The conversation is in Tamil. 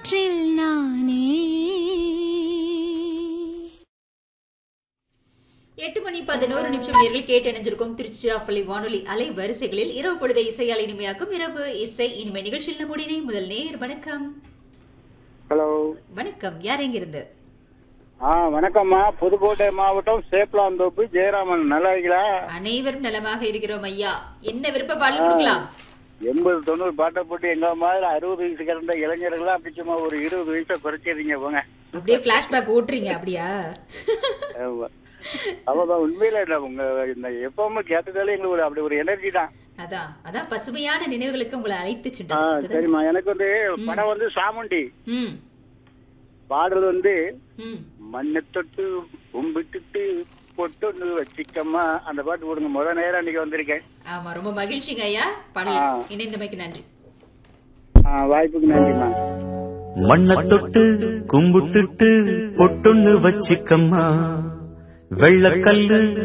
காற்றில் நானே எட்டு மணி பதினோரு நிமிஷம் நேரில் கேட்டு இணைஞ்சிருக்கும் திருச்சிராப்பள்ளி வானொலி அலை வரிசைகளில் இரவு பொழுதை இசையால் இனிமையாக்கும் இரவு இசை இனிமை நிகழ்ச்சியில் நம்முடைய முதல் நேர் வணக்கம் ஹலோ வணக்கம் யார் எங்கிருந்து ஆ வணக்கம்மா புதுக்கோட்டை மாவட்டம் சேப்பலாந்தோப்பு ஜெயராமன் நல்லா இருக்கீங்களா அனைவரும் நலமாக இருக்கிறோம் ஐயா என்ன விருப்ப பாடல் கொடுக்கலாம் எண்பது தொண்ணூறு பாட்டை போட்டு எங்க மாதிரி அறுபது வயசு கிடந்த இளைஞர்கள்லாம் அப்படி சும்மா ஒரு இருபது வயசை குறைச்சிடுறீங்க போங்க அப்படியே பிளாஷ்பேக் ஓட்டுறீங்க அப்படியா ஆமா. அவ்வளவுதான் உண்மையில இல்ல உங்க இந்த எப்பவுமே கேட்டதாலே எங்களுக்கு ஒரு அப்படி ஒரு எனர்ஜி தான் அதான் அதான் பசுமையான நினைவுகளுக்கு உங்களை அழைத்து ஆ, சென்றது சரிம்மா எனக்கு வந்து படம் வந்து சாமுண்டி ம் பாடல் வந்து ம் மண்ணை தொட்டு கும்பிட்டுட்டு பொட்டு வச்சிக்கம்மா அந்த பாட்டு போடுங்க முத நேரம் அன்னைக்கு வந்திருக்கேன் ஆமா ரொம்ப மகிழ்ச்சிங்க ஐயா பாடல் ஆ. இணைந்தமைக்கு நன்றி ஆ, வாய்ப்புக்கு நன்றிம்மா மண்ண தொட்டு கும்பிட்டுட்டு பொட்டொன்னு வச்சிக்கம்மா வெள்ளக்கல்லு